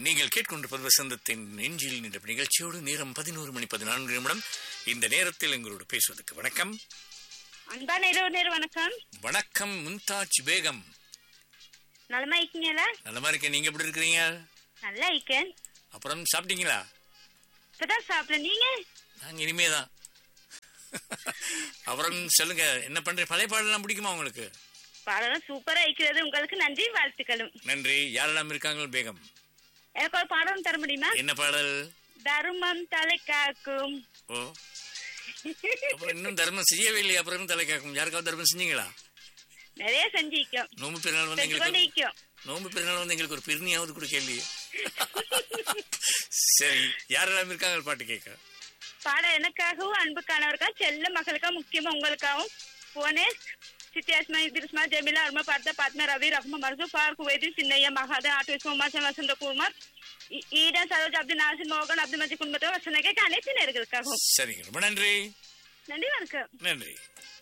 நீங்கள் கேட்கொண்டிருப்பது வசந்தத்தின் நெஞ்சில் என்ற நிகழ்ச்சியோடு நேரம் பதினோரு மணி பதினான்கு நிமிடம் இந்த நேரத்தில் எங்களோடு பேசுவதற்கு வணக்கம் அன்பான இரவு நேர வணக்கம் வணக்கம் மும்தாஜ் பேகம் நலமா இருக்கீங்களா நல்லமா இருக்கேன் நீங்க எப்படி இருக்கிறீங்க நல்லா இருக்கேன் அப்புறம் சாப்பிட்டீங்களா இப்பதான் சாப்பிட நீங்க நாங்க இனிமேதான் அப்புறம் சொல்லுங்க என்ன பண்ற பழைய பாடலாம் பிடிக்குமா உங்களுக்கு பாடலும் சூப்பரா இருக்கிறது உங்களுக்கு நன்றி வாழ்த்துக்களும் நன்றி யாரெல்லாம் இருக்காங்க பேகம் எனக்கு ஒரு பாடம் தர முடியுமா என்ன பாடல் தர்மம் தலை காக்கும் ஓ அப்புறம் இன்னும் தர்மம் செய்யவே இல்லையா அப்புறம் இன்னும் தலை காக்கும் யாருக்காவது தர்மம் செஞ்சீங்களா நிறைய செஞ்சிக்கும் நோம்பு பெருநாள் வந்து செஞ்சு எங்களுக்கு கொண்டு ஒரு- இருக்கும் நோம்பு பெருநாள் வந்து எங்களுக்கு ஒரு பிரிணியாவது கூட கேள்வி சரி யாரெல்லாம் இருக்காங்க பாட்டு கேட்க பாடம் எனக்காகவும் அன்புக்கானவருக்கா செல்ல மகளுக்கா முக்கியமா உங்களுக்காகவும் போனேன் சித்தியாஸ்மா இதிரிஸ்மா ஜெமிலா அருமா பார்த்தா பாத்மா ரவி ரஹ்மா மருது ஃபார் குவைதி சின்னையா மகாதன் ஆட்டோ உமா வசந்த குமார் ஈ- ஈடன் சரோஜ் அப்துல் நாசிர் மோகன் அப்துல் மஜி குடும்பத்தோட வசனங்க அனைத்து நேர்களுக்காகவும் சரிங்க ரொம்ப நன்றி நன்றி வணக்கம் நன்றி